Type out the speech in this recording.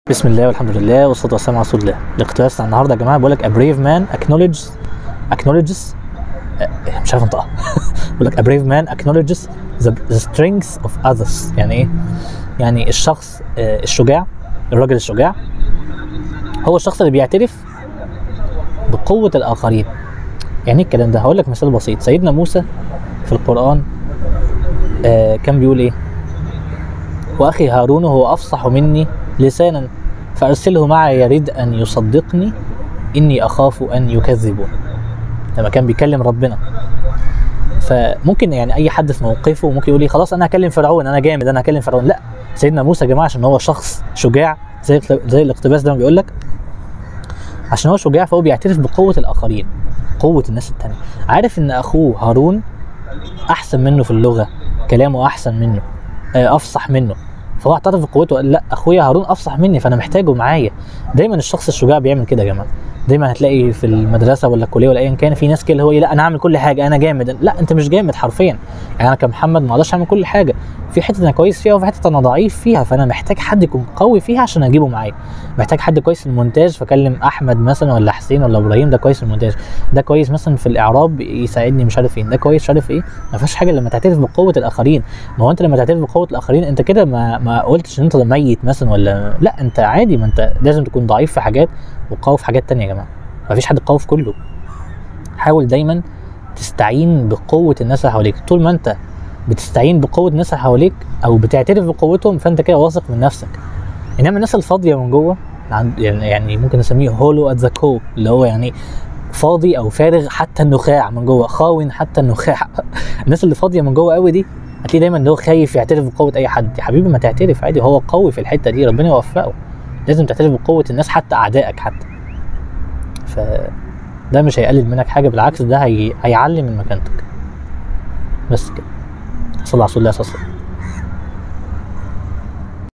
بسم الله والحمد لله والصلاه والسلام على رسول الله الاقتباس بتاع النهارده يا جماعه بيقول لك a brave man acknowledges acknowledges آه، مش عارف انطقها بيقول لك a brave man acknowledges the, the strengths of others يعني ايه؟ يعني الشخص آه، الشجاع الراجل الشجاع هو الشخص اللي بيعترف بقوه الاخرين يعني ايه الكلام ده؟ هقول لك مثال بسيط سيدنا موسى في القران آه كان بيقول ايه؟ واخي هارون هو افصح مني لسانا فارسله معي يريد ان يصدقني اني اخاف ان يكذبون لما كان بيكلم ربنا فممكن يعني اي حد في موقفه ممكن يقول لي خلاص انا هكلم فرعون انا جامد انا هكلم فرعون لا سيدنا موسى يا جماعه عشان هو شخص شجاع زي زي الاقتباس ده ما بيقول لك عشان هو شجاع فهو بيعترف بقوه الاخرين قوه الناس التانية عارف ان اخوه هارون احسن منه في اللغه كلامه احسن منه آه، افصح منه فهو اعترف بقوته وقال لا اخويا هارون افصح مني فانا محتاجه معايا دايما الشخص الشجاع بيعمل كده يا جماعه دايما هتلاقي في المدرسه ولا الكليه ولا ايا كان في ناس كده اللي هو إيه، لا انا هعمل كل حاجه انا جامد لا انت مش جامد حرفيا يعني انا كمحمد ما اقدرش اعمل كل حاجه في حته انا كويس فيها وفي حته انا ضعيف فيها فانا محتاج حد يكون قوي فيها عشان اجيبه معايا محتاج حد كويس في المونتاج فاكلم احمد مثلا ولا حسين ولا ابراهيم ده كويس في المونتاج ده كويس مثلا في الاعراب يساعدني مش عارف ايه ده كويس مش عارف ايه ما فيهاش حاجه لما تعترف بقوه الاخرين ما هو انت لما تعترف بقوه الاخرين انت كده ما ما قلتش ان انت ميت مثلا ولا لا انت عادي ما انت لازم تكون ضعيف في حاجات وقوي في حاجات تانية يا جماعه ما فيش حد قوي في كله حاول دايما تستعين بقوه الناس اللي حواليك طول ما انت بتستعين بقوه الناس اللي حواليك او بتعترف بقوتهم فانت كده واثق من نفسك انما الناس الفاضيه من جوه عند- يعني يعني ممكن نسميه هولو ات ذا كو اللي هو يعني فاضي او فارغ حتى النخاع من جوه خاون حتى النخاع الناس اللي فاضيه من جوه قوي دي هتلاقي دايما ان هو خايف يعترف بقوه اي حد يا حبيبي ما تعترف عادي هو قوي في الحته دي ربنا يوفقه لازم تعترف بقوه الناس حتى اعدائك حتى ف ده مش هيقلل منك حاجه بالعكس ده هي... هيعلي من مكانتك بس كده صلى على رسول الله صلى الله عليه وسلم